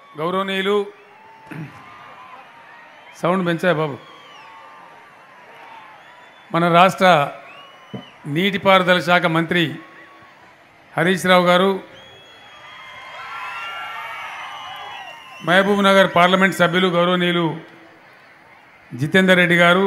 గౌరవనీయులు సౌండ్ పెంచా బాబు మన రాష్ట్ర నీటిపారుదల శాఖ మంత్రి హరీష్ రావు గారు మహబూబ్ నగర్ పార్లమెంట్ సభ్యులు గౌరవనీయులు జితేందర్ రెడ్డి గారు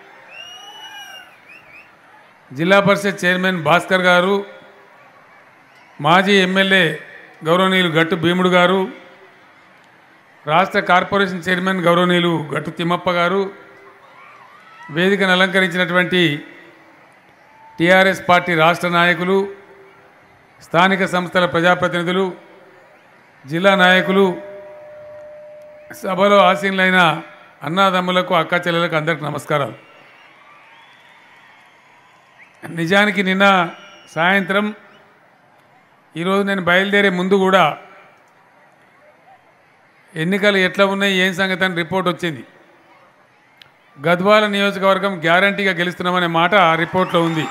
జిల్లా పరిషత్ చైర్మన్ భాస్కర్ గారు మాజీ ఎమ్మెల్యే గౌరవనీయులు గట్టు భీముడు గారు రాష్ట్ర కార్పొరేషన్ చైర్మన్ గౌరవనీయులు గట్టు తిమ్మప్ప గారు వేదికను అలంకరించినటువంటి టీఆర్ఎస్ పార్టీ రాష్ట్ర నాయకులు స్థానిక సంస్థల ప్రజాప్రతినిధులు జిల్లా నాయకులు సభలో ఆసీనులైన అన్నాదమ్ములకు అక్క చెల్లెలకు అందరికి నమస్కారాలు నిజానికి నిన్న సాయంత్రం ఈరోజు నేను బయలుదేరే ముందు కూడా ఎన్నికలు ఎట్లా ఉన్నాయి ఏం సంగతి అని రిపోర్ట్ వచ్చింది గద్వాల నియోజకవర్గం గ్యారంటీగా గెలుస్తున్నామనే మాట ఆ రిపోర్ట్లో ఉంది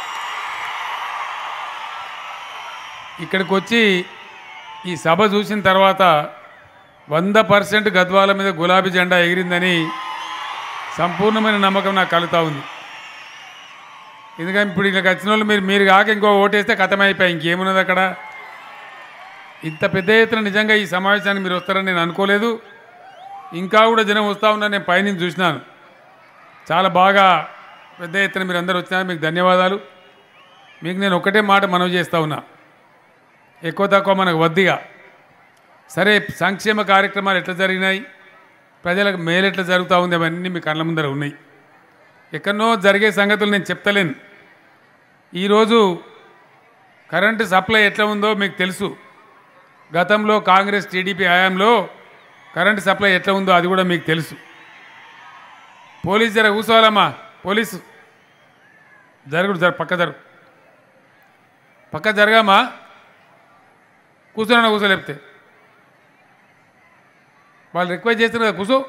ఇక్కడికి వచ్చి ఈ సభ చూసిన తర్వాత వంద పర్సెంట్ గద్వాల మీద గులాబీ జెండా ఎగిరిందని సంపూర్ణమైన నమ్మకం నాకు కలుగుతూ ఉంది ఎందుకంటే ఇప్పుడు ఇక్కడికి వచ్చిన వాళ్ళు మీరు మీరు కాక ఇంకో ఓటేస్తే కథమైపోయి ఇంకేమున్నది అక్కడ ఇంత పెద్ద ఎత్తున నిజంగా ఈ సమావేశానికి మీరు వస్తారని నేను అనుకోలేదు ఇంకా కూడా జనం వస్తూ ఉన్నారు నేను పైనుంచి చూసినాను చాలా బాగా పెద్ద ఎత్తున మీరు అందరూ వచ్చినారు మీకు ధన్యవాదాలు మీకు నేను ఒకటే మాట మనవి చేస్తూ ఉన్నా ఎక్కువ తక్కువ మనకు వద్దిగా సరే సంక్షేమ కార్యక్రమాలు ఎట్లా జరిగినాయి ప్రజలకు మేలు ఎట్లా జరుగుతూ ఉంది అవన్నీ మీ కళ్ళ ముందర ఉన్నాయి ఎక్కడనో జరిగే సంగతులు నేను చెప్తలేను ఈరోజు కరెంటు సప్లై ఎట్లా ఉందో మీకు తెలుసు గతంలో కాంగ్రెస్ టీడీపీ హయాంలో కరెంటు సప్లై ఎట్లా ఉందో అది కూడా మీకు తెలుసు పోలీస్ జర కూర్చోవాలమ్మా పోలీసు జరుగుడు జర పక్క జరుగు పక్క జరగామా కూర్చున్నా కూర్చోలేపితే వాళ్ళు రిక్వెస్ట్ చేస్తున్నారు కదా కూర్చో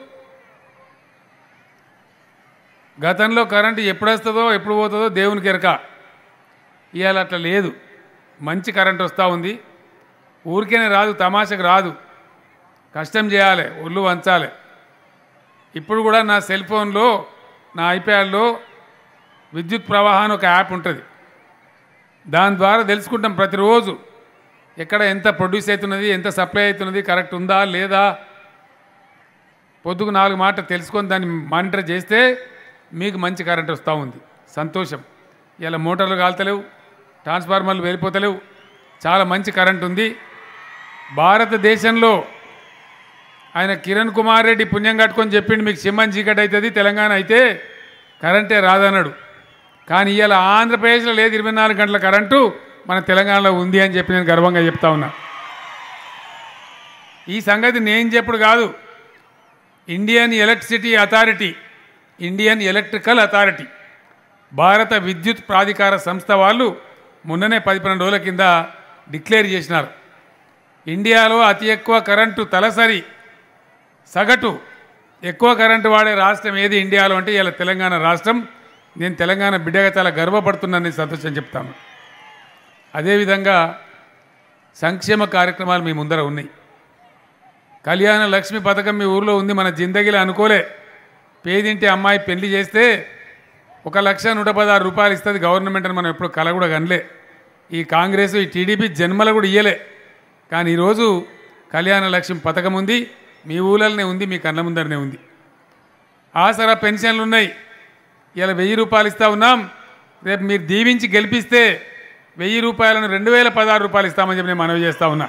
గతంలో కరెంటు ఎప్పుడు వస్తుందో ఎప్పుడు పోతుందో దేవునికి ఎరక ఇవాళ అట్లా లేదు మంచి కరెంట్ వస్తూ ఉంది ఊరికేనే రాదు తమాషకు రాదు కష్టం చేయాలి ఒళ్ళు వంచాలి ఇప్పుడు కూడా నా సెల్ ఫోన్లో నా ఐప్యాడ్లో విద్యుత్ ప్రవాహాన్ని ఒక యాప్ ఉంటుంది దాని ద్వారా తెలుసుకుంటాం ప్రతిరోజు ఎక్కడ ఎంత ప్రొడ్యూస్ అవుతున్నది ఎంత సప్లై అవుతున్నది కరెక్ట్ ఉందా లేదా పొద్దుకు నాలుగు మాట తెలుసుకొని దాన్ని మానిటర్ చేస్తే మీకు మంచి కరెంట్ వస్తూ ఉంది సంతోషం ఇలా మోటార్లు కాల్తలేవు ట్రాన్స్ఫార్మర్లు వెళ్ళిపోతలేవు చాలా మంచి కరెంట్ ఉంది భారతదేశంలో ఆయన కిరణ్ కుమార్ రెడ్డి పుణ్యం కట్టుకొని చెప్పిండు మీకు సింహం చీకటి అవుతుంది తెలంగాణ అయితే కరెంటే రాదన్నాడు కానీ ఇవాళ ఆంధ్రప్రదేశ్లో లేదు ఇరవై నాలుగు గంటల కరెంటు మన తెలంగాణలో ఉంది అని చెప్పి నేను గర్వంగా చెప్తా ఉన్నా ఈ సంగతి నేను చెప్పుడు కాదు Indian electricity authority Indian electrical authority భారత విద్యుత్ ప్రాధికార సంస్థ వాళ్ళు మొన్ననే పది పన్నెండు రోజుల కింద డిక్లేర్ చేసినారు ఇండియాలో అతి ఎక్కువ కరెంటు తలసరి సగటు ఎక్కువ కరెంటు వాడే రాష్ట్రం ఏది ఇండియాలో అంటే ఇలా తెలంగాణ రాష్ట్రం నేను తెలంగాణ బిడ్డగా చాలా గర్వపడుతున్నానని సంతోషం చెప్తాను అదేవిధంగా సంక్షేమ కార్యక్రమాలు మీ ముందర ఉన్నాయి కళ్యాణ లక్ష్మి పథకం మీ ఊర్లో ఉంది మన జిందగీలో అనుకోలే పేదింటి అమ్మాయి పెళ్లి చేస్తే ఒక లక్ష నూట పదహారు రూపాయలు ఇస్తుంది గవర్నమెంట్ అని మనం ఎప్పుడు కల కూడా కనలే ఈ కాంగ్రెస్ ఈ టీడీపీ జన్మల కూడా ఇయ్యలే కానీ ఈరోజు కళ్యాణ లక్ష్మి పథకం ఉంది మీ ఊళ్ళలోనే ఉంది మీ కళ్ళ ముందరనే ఉంది ఆసరా పెన్షన్లు ఉన్నాయి ఇలా వెయ్యి రూపాయలు ఇస్తా ఉన్నాం రేపు మీరు దీవించి గెలిపిస్తే వెయ్యి రూపాయలను రెండు వేల పదహారు రూపాయలు ఇస్తామని చెప్పి నేను మనవి చేస్తా ఉన్నా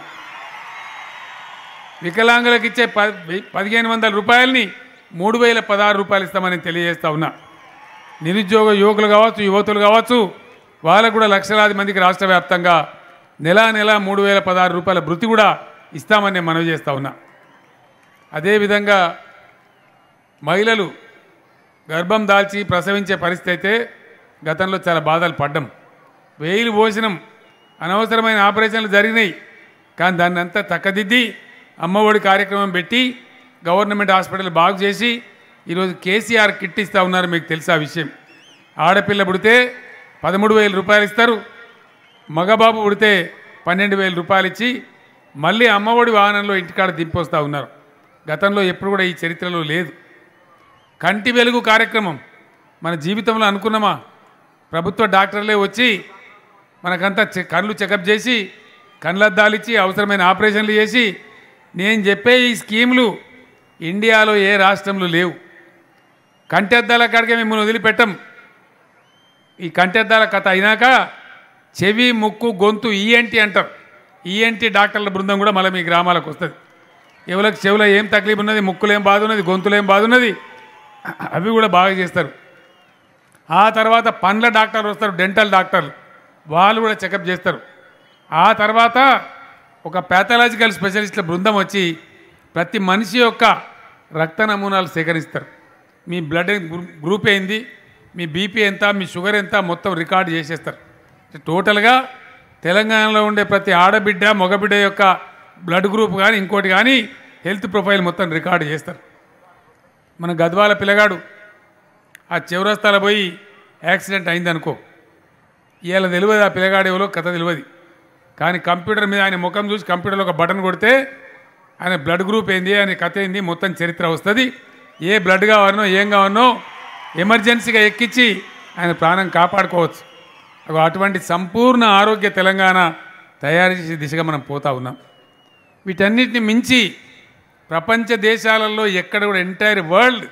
వికలాంగులకు ఇచ్చే ప పదిహేను వందల రూపాయలని మూడు వేల పదహారు రూపాయలు ఇస్తామని తెలియజేస్తా ఉన్నా నిరుద్యోగ యువకులు కావచ్చు యువతులు కావచ్చు వాళ్ళకు కూడా లక్షలాది మందికి రాష్ట్ర వ్యాప్తంగా నెలా నెల మూడు వేల పదహారు రూపాయల భృతి కూడా ఇస్తామని నేను మనవి చేస్తా ఉన్నా అదేవిధంగా మహిళలు గర్భం దాల్చి ప్రసవించే పరిస్థితి అయితే గతంలో చాలా బాధలు పడ్డం వేలు భోజనం అనవసరమైన ఆపరేషన్లు జరిగినాయి కానీ దాన్ని అంతా తక్కదిద్ది అమ్మఒడి కార్యక్రమం పెట్టి గవర్నమెంట్ హాస్పిటల్ బాగు చేసి ఈరోజు కేసీఆర్ కిట్ ఇస్తూ ఉన్నారు మీకు తెలుసా ఆ విషయం ఆడపిల్ల పుడితే పదమూడు వేల రూపాయలు ఇస్తారు మగబాబు పుడితే పన్నెండు వేల రూపాయలు ఇచ్చి మళ్ళీ అమ్మఒడి వాహనంలో ఇంటికాడ దింపొస్తూ ఉన్నారు గతంలో ఎప్పుడు కూడా ఈ చరిత్రలో లేదు కంటి వెలుగు కార్యక్రమం మన జీవితంలో అనుకున్నామా ప్రభుత్వ డాక్టర్లే వచ్చి మనకంతా చె- కళ్ళు చెకప్ చేసి కళ్ళద్దాలు ఇచ్చి అవసరమైన ఆపరేషన్లు చేసి నేను చెప్పే ఈ స్కీములు ఇండియాలో ఏ రాష్ట్రంలో లేవు కంటెద్దాల కాడికే మిమ్మల్ని వదిలిపెట్టం ఈ కంటెద్దాల కథ అయినాక చెవి ముక్కు గొంతు ఈఎన్టీ అంటారు ఈఎన్టీ డాక్టర్ల బృందం కూడా మళ్ళీ మీ గ్రామాలకు వస్తుంది ఎవరికి చెవిలో ఏం తక్లీఫ్ ఉన్నది ముక్కులో ఏం బాధ ఉన్నది గొంతులో ఏం బాధ ఉన్నది అవి కూడా బాగా చేస్తారు ఆ తర్వాత పండ్ల డాక్టర్లు వస్తారు డెంటల్ డాక్టర్లు వాళ్ళు కూడా చెకప్ చేస్తారు ఆ తర్వాత ఒక ప్యాథలాజికల్ స్పెషలిస్టుల బృందం వచ్చి ప్రతి మనిషి యొక్క రక్త నమూనాలు సేకరిస్తారు మీ బ్లడ్ గ్రూ- గ్రూప్ ఏంది మీ బీపీ ఎంత మీ షుగర్ ఎంత మొత్తం రికార్డు చేసేస్తారు టోటల్గా తెలంగాణలో ఉండే ప్రతి ఆడబిడ్డ మగబిడ్డ యొక్క బ్లడ్ గ్రూప్ కానీ ఇంకోటి కానీ హెల్త్ ప్రొఫైల్ మొత్తం రికార్డు చేస్తారు మన గద్వాల పిల్లగాడు ఆ చివరస్తాల పోయి యాక్సిడెంట్ అయిందనుకో ఇవాళ తెలియదు ఆ పిల్లగాడు ఎవరో కథ తెలియదు కానీ కంప్యూటర్ మీద ఆయన ముఖం చూసి కంప్యూటర్లో ఒక బటన్ కొడితే ఆయన బ్లడ్ గ్రూప్ ఏంది ఆయన కథ ఏంది మొత్తం చరిత్ర వస్తుంది ఏ బ్లడ్ కావాలనో ఏం కావాలనో ఎమర్జెన్సీగా ఎక్కించి ఆయన ప్రాణం కాపాడుకోవచ్చు అగో అటువంటి సంపూర్ణ ఆరోగ్య తెలంగాణ తయారు చేసే దిశగా మనం పోతా ఉన్నాం వీటన్నిటిని మించి ప్రపంచ దేశాలలో ఎక్కడ కూడా ఎంటైర్ వరల్డ్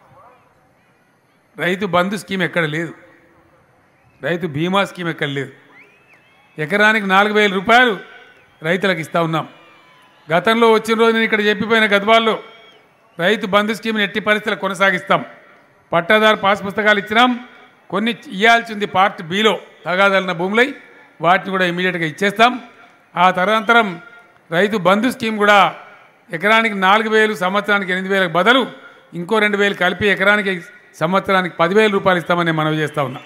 రైతు బంధు స్కీమ్ ఎక్కడ లేదు రైతు బీమా స్కీమ్ ఎక్కడ లేదు ఎకరానికి నాలుగు వేల రూపాయలు రైతులకు ఇస్తా ఉన్నాం గతంలో వచ్చిన రోజు నేను ఇక్కడ చెప్పిపోయిన గద్వాల్లో రైతు బంధు స్కీమ్ని ఎట్టి పరిస్థితులు కొనసాగిస్తాం పట్టాదారు పాస్ పుస్తకాలు ఇచ్చినాం కొన్ని ఇవ్వాల్సింది పార్ట్ బిలో తగాదలిన భూములై వాటిని కూడా ఇమీడియట్గా ఇచ్చేస్తాం ఆ తదనంతరం రైతు బంధు స్కీమ్ కూడా ఎకరానికి నాలుగు వేలు సంవత్సరానికి ఎనిమిది వేలకు బదులు ఇంకో రెండు వేలు కలిపి ఎకరానికి సంవత్సరానికి పదివేల రూపాయలు ఇస్తామని నేను మనవి చేస్తా ఉన్నా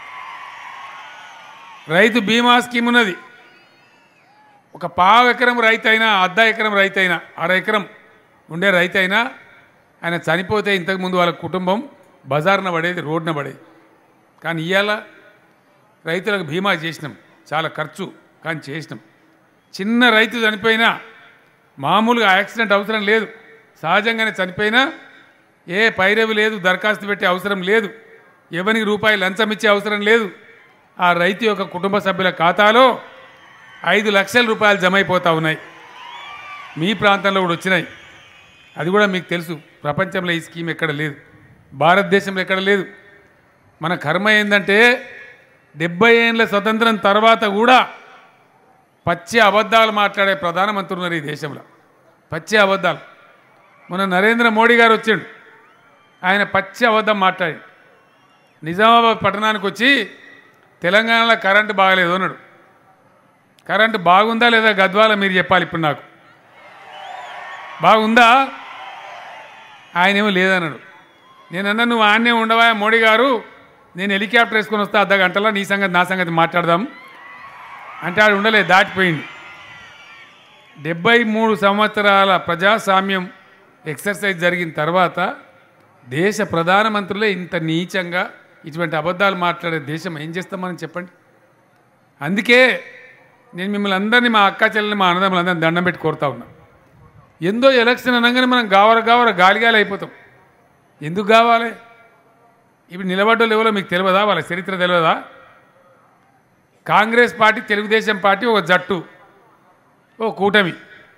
రైతు బీమా స్కీమ్ ఉన్నది ఒక పావు ఎకరం రైతు అయినా అర్ధ ఎకరం రైతు అయినా అర ఎకరం ఉండే రైతు అయినా ఆయన చనిపోతే ఇంతకుముందు వాళ్ళ కుటుంబం బజార్న పడేది రోడ్న పడేది కానీ ఇవాళ రైతులకు బీమా చేసినాం చాలా ఖర్చు కానీ చేసినాం చిన్న రైతు చనిపోయినా మామూలుగా యాక్సిడెంట్ అవసరం లేదు సహజంగానే చనిపోయినా ఏ పైరవి లేదు దరఖాస్తు పెట్టే అవసరం లేదు ఎవరికి రూపాయి లంచం ఇచ్చే అవసరం లేదు ఆ రైతు యొక్క కుటుంబ సభ్యుల ఖాతాలో ఐదు లక్షల రూపాయలు జమ అయిపోతూ ఉన్నాయి మీ ప్రాంతంలో కూడా వచ్చినాయి అది కూడా మీకు తెలుసు ప్రపంచంలో ఈ స్కీమ్ ఎక్కడ లేదు భారతదేశంలో ఎక్కడ లేదు మన కర్మ ఏంటంటే డెబ్బై ఏళ్ళ స్వతంత్రం తర్వాత కూడా పచ్చి అబద్ధాలు మాట్లాడే ప్రధానమంత్రి ఉన్నారు ఈ దేశంలో పచ్చి అబద్ధాలు మన నరేంద్ర మోడీ గారు వచ్చాడు ఆయన పచ్చి అబద్ధం మాట్లాడి నిజామాబాద్ పట్టణానికి వచ్చి తెలంగాణలో కరెంటు బాగలేదు అన్నాడు కరెంటు బాగుందా లేదా గద్వాల మీరు చెప్పాలి ఇప్పుడు నాకు బాగుందా ఆయనేమో లేదన్నాడు నేను అన్నా నువ్వు ఆన్నే ఉండవా మోడీ గారు నేను హెలికాప్టర్ వేసుకొని వస్తా అర్ధ గంటలో నీ సంగతి నా సంగతి మాట్లాడదాం అంటే ఆడు ఉండలే దాటిపోయింది డెబ్బై మూడు సంవత్సరాల ప్రజాస్వామ్యం ఎక్సర్సైజ్ జరిగిన తర్వాత దేశ ప్రధానమంత్రులే ఇంత నీచంగా ఇటువంటి అబద్ధాలు మాట్లాడే దేశం ఏం చేస్తామని చెప్పండి అందుకే నేను మిమ్మల్ని అందరినీ మా అక్క చెల్లెని మా అన్నదమ్ములందరినీ దండం పెట్టి కోరుతా ఉన్నా ఎందో ఎలక్షన్ అనగానే మనం గావర గావర గాలిగాలి అయిపోతాం ఎందుకు కావాలి ఇప్పుడు నిలబడ్డోళ్ళు ఎవరో మీకు తెలియదా వాళ్ళ చరిత్ర తెలియదా కాంగ్రెస్ పార్టీ తెలుగుదేశం పార్టీ ఒక జట్టు ఓ కూటమి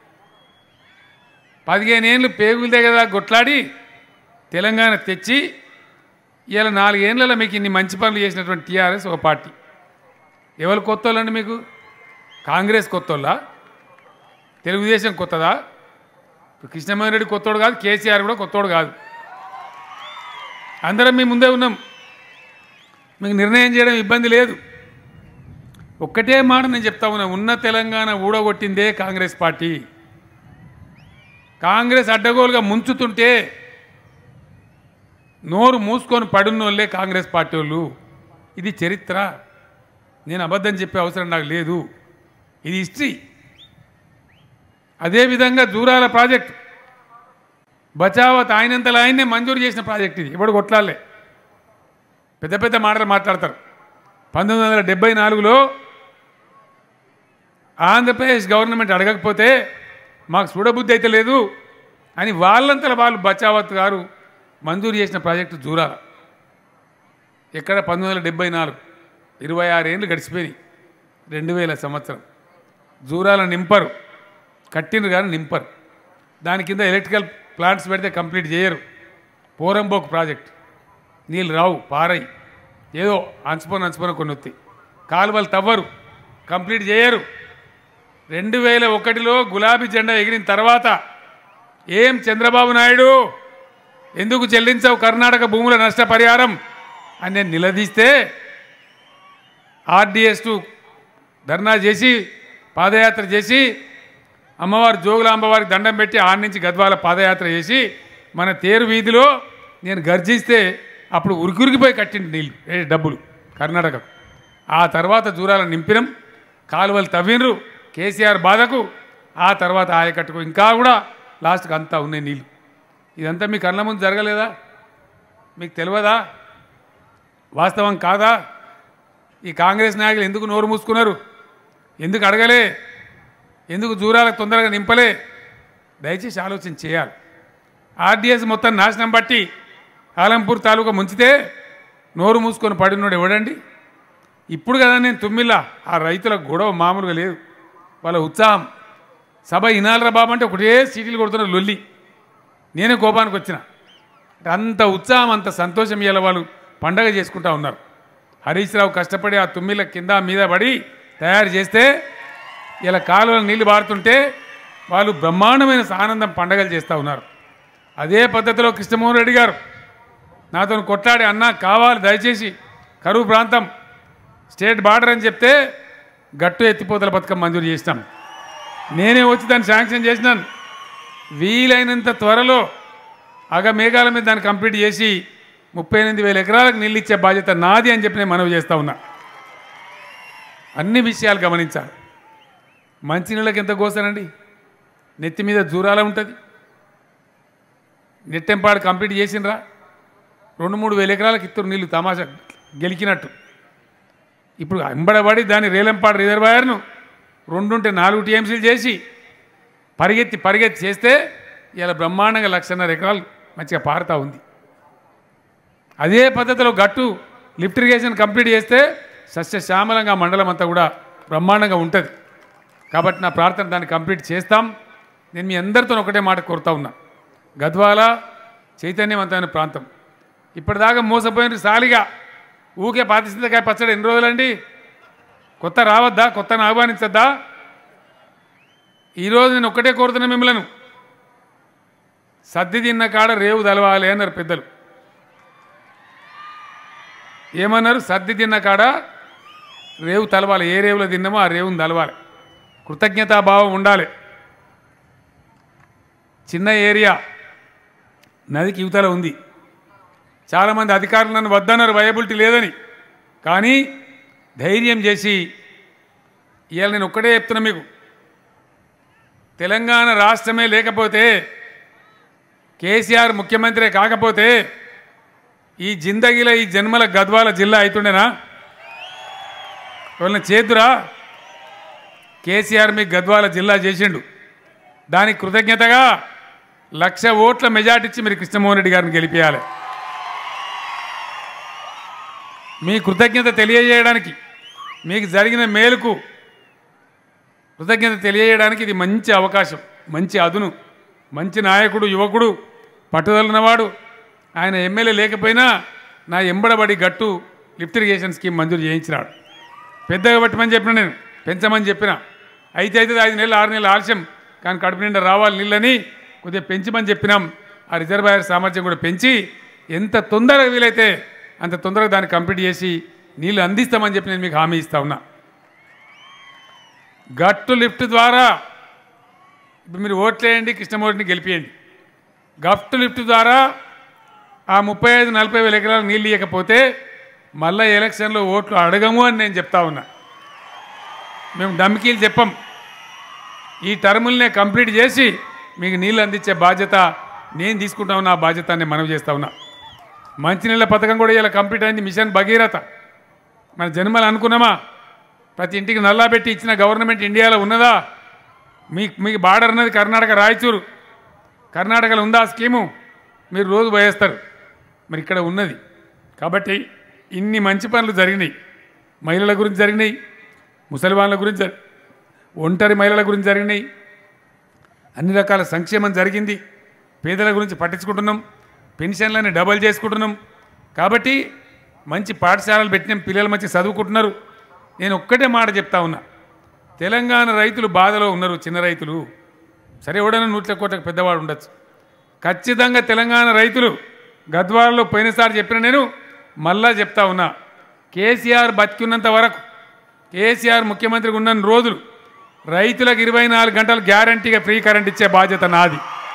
పదిహేను ఏళ్ళు పేగులదే కదా కొట్లాడి తెలంగాణ తెచ్చి ఇవాళ నాలుగేళ్లలో మీకు ఇన్ని మంచి పనులు చేసినటువంటి టీఆర్ఎస్ ఒక పార్టీ ఎవరు కొత్త వాళ్ళండి మీకు కాంగ్రెస్ కొత్తోళ్ళ తెలుగుదేశం కొత్తదా ఇప్పుడు కృష్ణమోహన్ రెడ్డి కొత్తోడు కాదు కేసీఆర్ కూడా కొత్తోడు కాదు అందరం మీ ముందే ఉన్నాం మీకు నిర్ణయం చేయడం ఇబ్బంది లేదు ఒక్కటే మాట నేను చెప్తా ఉన్నా ఉన్న తెలంగాణ ఊడగొట్టిందే కాంగ్రెస్ పార్టీ కాంగ్రెస్ అడ్డగోలుగా ముంచుతుంటే నోరు మూసుకొని పడున్నోళ్ళే కాంగ్రెస్ పార్టీ వాళ్ళు ఇది చరిత్ర నేను అబద్ధం చెప్పే అవసరం నాకు లేదు ఇది హిస్టరీ అదేవిధంగా దూరాల ప్రాజెక్ట్ బచావత్ ఆయనంతలో ఆయన్నే మంజూరు చేసిన ప్రాజెక్ట్ ఇది ఇప్పుడు కొట్లాలే పెద్ద పెద్ద మాటలు మాట్లాడతారు పంతొమ్మిది వందల డెబ్బై నాలుగులో ఆంధ్రప్రదేశ్ గవర్నమెంట్ అడగకపోతే మాకు చూడబుద్ధి అయితే లేదు అని వాళ్ళంతలో వాళ్ళు బచావత్ గారు మంజూరు చేసిన ప్రాజెక్టు జూరాల ఎక్కడ పంతొమ్మిది వందల డెబ్బై నాలుగు ఇరవై ఆరు ఏళ్ళు గడిచిపోయినాయి రెండు వేల సంవత్సరం జూరాల నింపరు కట్టినరు కానీ నింపరు దాని కింద ఎలక్ట్రికల్ ప్లాంట్స్ పెడితే కంప్లీట్ చేయరు పోరంబోక్ ప్రాజెక్ట్ నీళ్ళు రావు పారై ఏదో అంచుపోన అంచుపోన కొన్ని వస్తాయి కాలువలు తవ్వరు కంప్లీట్ చేయరు రెండు వేల ఒకటిలో గులాబీ జెండా ఎగిరిన తర్వాత ఏం చంద్రబాబు నాయుడు ఎందుకు చెల్లించవు కర్ణాటక భూముల నష్టపరిహారం అని నేను నిలదీస్తే ఆర్డిఎస్ టు ధర్నా చేసి పాదయాత్ర చేసి అమ్మవారి జోగులాంబవారికి దండం పెట్టి ఆడి నుంచి గద్వాల పాదయాత్ర చేసి మన తేరు వీధిలో నేను గర్జిస్తే అప్పుడు ఉరికురికిపోయి కట్టింది నీళ్ళు ఏ డబ్బులు కర్ణాటకకు ఆ తర్వాత జూరాల నింపినం కాలువలు తవ్వినరు కేసీఆర్ బాధకు ఆ తర్వాత ఆయకట్టుకు ఇంకా కూడా లాస్ట్కి అంతా ఉన్నాయి నీళ్ళు ఇదంతా మీ కళ్ళ ముందు జరగలేదా మీకు తెలియదా వాస్తవం కాదా ఈ కాంగ్రెస్ నాయకులు ఎందుకు నోరు మూసుకున్నారు ఎందుకు అడగలే ఎందుకు జూరాలకు తొందరగా నింపలే దయచేసి ఆలోచన చేయాలి ఆర్డీఎస్ మొత్తం నాశనం బట్టి ఆలంపూర్ తాలూకా ముంచితే నోరు మూసుకొని పడినోడు ఎవడండి ఇప్పుడు కదా నేను తుమ్మిల్లా ఆ రైతుల గొడవ మామూలుగా లేదు వాళ్ళ ఉత్సాహం సభ ఇనాలరా బాబు అంటే ఒకటే సీటీలు కొడుతున్న లొల్లి నేనే కోపానికి వచ్చిన అంటే అంత ఉత్సాహం అంత సంతోషం ఇవాళ వాళ్ళు పండగ చేసుకుంటా ఉన్నారు హరీష్ రావు కష్టపడి ఆ తుమ్మిల కింద మీద పడి తయారు చేస్తే ఇలా కాలువలో నీళ్లు పారుతుంటే వాళ్ళు బ్రహ్మాండమైన ఆనందం పండగలు చేస్తూ ఉన్నారు అదే పద్ధతిలో కృష్ణమోహన్ రెడ్డి గారు నాతో కొట్లాడి అన్నా కావాలి దయచేసి కరువు ప్రాంతం స్టేట్ బార్డర్ అని చెప్తే గట్టు ఎత్తిపోతల పథకం మంజూరు చేసినాం నేనే వచ్చి దాన్ని శాంక్షన్ చేసినాను వీలైనంత త్వరలో అగ మేఘాల మీద దాన్ని కంప్లీట్ చేసి ముప్పై ఎనిమిది వేల ఎకరాలకు నీళ్ళు ఇచ్చే బాధ్యత నాది అని చెప్పి నేను మనవి చేస్తా ఉన్నా అన్ని విషయాలు గమనించాలి మంచినీళ్ళకి ఎంత కోసానండి నెత్తి మీద జూరాల ఉంటుంది నెట్టెంపాడు కంప్లీట్ చేసినరా రెండు మూడు వేల ఎకరాలకు ఇద్దరు నీళ్ళు తమాషా గెలికినట్టు ఇప్పుడు అంబడబడి దాని రేలంపాడు రిజర్వాయర్ను రెండుంటే నాలుగు టీఎంసీలు చేసి పరిగెత్తి పరిగెత్తి చేస్తే ఇలా బ్రహ్మాండంగా లక్షన్నర ఎకరాలు మంచిగా పారుతూ ఉంది అదే పద్ధతిలో గట్టు లిఫ్ట్ ఇరిగేషన్ కంప్లీట్ చేస్తే సస్యశ్యామలంగా మండలం అంతా కూడా బ్రహ్మాండంగా ఉంటుంది కాబట్టి నా ప్రార్థన దాన్ని కంప్లీట్ చేస్తాం నేను మీ అందరితో ఒకటే మాట కోరుతా ఉన్నా గద్వాల చైతన్యవంతమైన ప్రాంతం ఇప్పటిదాకా మోసపోయిన సాలిగా ఊకే పాతిసింతకాయ పచ్చడి ఎన్ని రోజులండి కొత్త రావద్దా కొత్తను ఆహ్వానించద్దా ఈరోజు నేను ఒక్కటే కోరుతున్నా మిమ్మలను సర్ది తిన్న కాడ రేవు తలవాలి అన్నారు పెద్దలు ఏమన్నారు సర్ది తిన్న కాడ రేవు తలవాలి ఏ రేవులో తిన్నామో ఆ రేవుని తలవాలి కృతజ్ఞతాభావం ఉండాలి చిన్న ఏరియా నదికి యువతల ఉంది చాలామంది అధికారులు నన్ను వద్దన్నారు వయబిలిటీ లేదని కానీ ధైర్యం చేసి ఇవాళ నేను ఒక్కటే చెప్తున్నా మీకు తెలంగాణ రాష్ట్రమే లేకపోతే కేసీఆర్ ముఖ్యమంత్రి కాకపోతే ఈ జిందగీలో ఈ జన్మల గద్వాల జిల్లా అవుతుండేనా ఎవరిని చేతురా కేసీఆర్ మీకు గద్వాల జిల్లా చేసిండు దానికి కృతజ్ఞతగా లక్ష ఓట్ల మెజార్టీ ఇచ్చి మీరు కృష్ణమోహన్ రెడ్డి గారిని గెలిపించాలి మీ కృతజ్ఞత తెలియజేయడానికి మీకు జరిగిన మేలుకు కృతజ్ఞత తెలియజేయడానికి ఇది మంచి అవకాశం మంచి అదును మంచి నాయకుడు యువకుడు పట్టుదలన్నవాడు ఆయన ఎమ్మెల్యే లేకపోయినా నా ఎంబడబడి గట్టు లిఫ్ట్ ఇరిగేషన్ స్కీమ్ మంజూరు చేయించినాడు పెద్దగా పెట్టమని చెప్పిన నేను పెంచమని చెప్పిన అయితే అయితే ఐదు నెలలు ఆరు నెలలు ఆలస్యం కానీ కడుపు నిండా రావాలి నీళ్ళని కొద్దిగా పెంచమని చెప్పినాం ఆ రిజర్వాయర్ సామర్థ్యం కూడా పెంచి ఎంత తొందరగా వీలైతే అంత తొందరగా దాన్ని కంప్లీట్ చేసి నీళ్ళు అందిస్తామని చెప్పి నేను మీకు హామీ ఇస్తా ఉన్నా గట్టు లిఫ్ట్ ద్వారా ఇప్పుడు మీరు ఓట్లేయండి కృష్ణమూర్తిని గెలిపియండి గట్టు లిఫ్ట్ ద్వారా ఆ ముప్పై ఐదు నలభై వేల ఎకరాలు నీళ్ళు ఇవ్వకపోతే మళ్ళీ ఎలక్షన్లో ఓట్లు అడగము అని నేను చెప్తా ఉన్నా మేము డమ్కీలు చెప్పం ఈ టర్ముల్నే కంప్లీట్ చేసి మీకు నీళ్ళు అందించే బాధ్యత నేను తీసుకుంటా ఉన్నా ఆ బాధ్యత నేను మనవి చేస్తా ఉన్నా మంచినీళ్ళ పథకం కూడా ఇలా కంప్లీట్ అయింది మిషన్ భగీరథ మన జన్మలు అనుకున్నామా ప్రతి ఇంటికి నల్లా పెట్టి ఇచ్చిన గవర్నమెంట్ ఇండియాలో ఉన్నదా మీ మీకు బార్డర్ ఉన్నది కర్ణాటక రాయచూరు కర్ణాటకలో ఉందా ఆ స్కీము మీరు రోజు పోయేస్తారు మరి ఇక్కడ ఉన్నది కాబట్టి ఇన్ని మంచి పనులు జరిగినాయి మహిళల గురించి జరిగినాయి ముసలి వాళ్ళ గురించి జరి- ఒంటరి మహిళల గురించి జరిగినాయి అన్ని రకాల సంక్షేమం జరిగింది పేదల గురించి పట్టించుకుంటున్నాం పెన్షన్లని డబల్ చేసుకుంటున్నాం కాబట్టి మంచి పాఠశాలలు పెట్టినాం పిల్లలు మంచి చదువుకుంటున్నారు నేను ఒక్కటే మాట చెప్తా ఉన్నా తెలంగాణ రైతులు బాధలో ఉన్నారు చిన్న రైతులు సరే ఎవడైనా నూట్ల కోట్లకు పెద్దవాడు ఉండొచ్చు ఖచ్చితంగా తెలంగాణ రైతులు గద్వాలలో పోయినసారి చెప్పిన నేను మళ్ళా చెప్తా ఉన్నా కేసీఆర్ బతికున్నంత వరకు కేసీఆర్ ముఖ్యమంత్రిగా ఉన్న రోజులు రైతులకు ఇరవై నాలుగు గంటలు గ్యారంటీగా ఫ్రీ కరెంట్ ఇచ్చే బాధ్యత నాది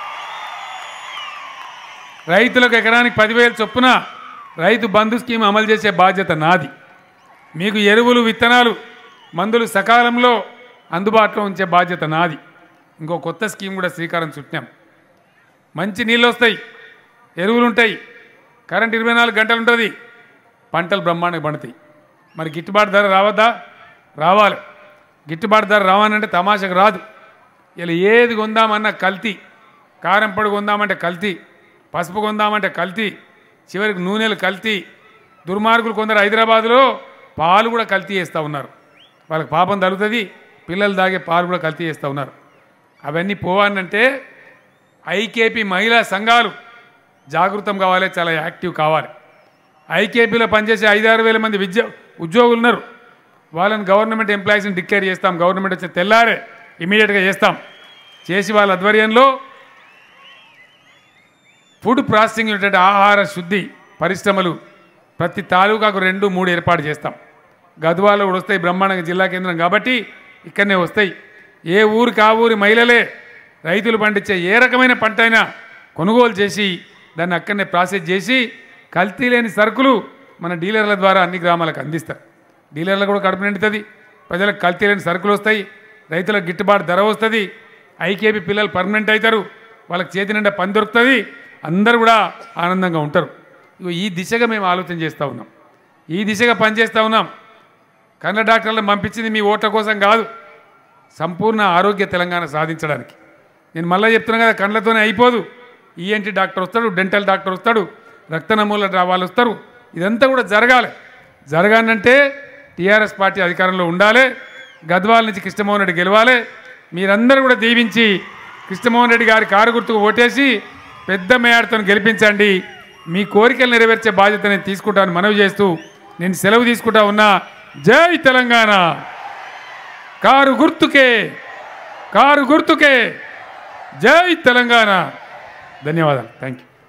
రైతులకు ఎకరానికి పదివేలు చొప్పున రైతు బంధు స్కీమ్ అమలు చేసే బాధ్యత నాది మీకు ఎరువులు విత్తనాలు మందులు సకాలంలో అందుబాటులో ఉంచే బాధ్యత నాది ఇంకో కొత్త స్కీమ్ కూడా శ్రీకారం చుట్టాం మంచి నీళ్ళు వస్తాయి ఎరువులు ఉంటాయి కరెంట్ ఇరవై నాలుగు గంటలు ఉంటుంది పంటలు బ్రహ్మాండంగా పండుతాయి మరి గిట్టుబాటు ధర రావద్దా రావాలి గిట్టుబాటు ధర రావాలంటే తమాషకు రాదు ఇలా ఏది కొందామన్నా కల్తీ కారం పొడి కొందామంటే కల్తీ పసుపు కొందామంటే కల్తీ చివరికి నూనెలు కల్తీ దుర్మార్గులు కొందరు హైదరాబాదులో పాలు కూడా కల్తీ చేస్తూ ఉన్నారు వాళ్ళకి పాపం తగులుతుంది పిల్లలు తాగే పాలు కూడా కల్తీ చేస్తూ ఉన్నారు అవన్నీ పోవాలంటే ఐకేపీ మహిళా సంఘాలు జాగృతం కావాలి చాలా యాక్టివ్ కావాలి ఐకేపీలో పనిచేసే ఐదారు వేల మంది విద్య ఉద్యోగులు ఉన్నారు వాళ్ళని గవర్నమెంట్ ఎంప్లాయీస్ని డిక్లేర్ చేస్తాం గవర్నమెంట్ వచ్చే తెల్లారే ఇమీడియట్గా చేస్తాం చేసి వాళ్ళ ఆధ్వర్యంలో ఫుడ్ ప్రాసెసింగ్ యూనిట్ ఆహార శుద్ధి పరిశ్రమలు ప్రతి తాలూకాకు రెండు మూడు ఏర్పాటు చేస్తాం గద్వాలో కూడా వస్తాయి బ్రహ్మాండంగా జిల్లా కేంద్రం కాబట్టి ఇక్కడనే వస్తాయి ఏ ఊరికి ఆ ఊరి మహిళలే రైతులు పండించే ఏ రకమైన పంట అయినా కొనుగోలు చేసి దాన్ని అక్కడనే ప్రాసెస్ చేసి కల్తీ లేని సరుకులు మన డీలర్ల ద్వారా అన్ని గ్రామాలకు అందిస్తారు డీలర్లకు కూడా కడుపు నిండుతుంది ప్రజలకు కల్తీ లేని సరుకులు వస్తాయి రైతులకు గిట్టుబాటు ధర వస్తుంది ఐకేపీ పిల్లలు పర్మనెంట్ అవుతారు వాళ్ళకి చేతి నిండా పని దొరుకుతుంది అందరూ కూడా ఆనందంగా ఉంటారు ఇగో ఈ దిశగా మేము ఆలోచన చేస్తూ ఉన్నాం ఈ దిశగా పనిచేస్తూ ఉన్నాం కన్న డాక్టర్లను పంపించింది మీ ఓట్ల కోసం కాదు సంపూర్ణ ఆరోగ్య తెలంగాణ సాధించడానికి నేను మళ్ళీ చెప్తున్నా కదా కళ్ళతోనే అయిపోదు ఈఎన్టీ డాక్టర్ వస్తాడు డెంటల్ డాక్టర్ వస్తాడు రక్త నమూల వాళ్ళు వస్తారు ఇదంతా కూడా జరగాలి జరగాలంటే టీఆర్ఎస్ పార్టీ అధికారంలో ఉండాలి గద్వాల నుంచి కృష్ణమోహన్ రెడ్డి గెలవాలి మీరందరూ కూడా దీవించి కృష్ణమోహన్ రెడ్డి గారి కారు గుర్తుకు ఓటేసి పెద్ద మేయాడుతో గెలిపించండి మీ కోరికలు నెరవేర్చే బాధ్యత నేను తీసుకుంటాను మనవి చేస్తూ నేను సెలవు తీసుకుంటా ఉన్నా జై తెలంగాణ కారు గుర్తుకే కారు గుర్తుకే జై తెలంగాణ ధన్యవాదాలు థ్యాంక్ యూ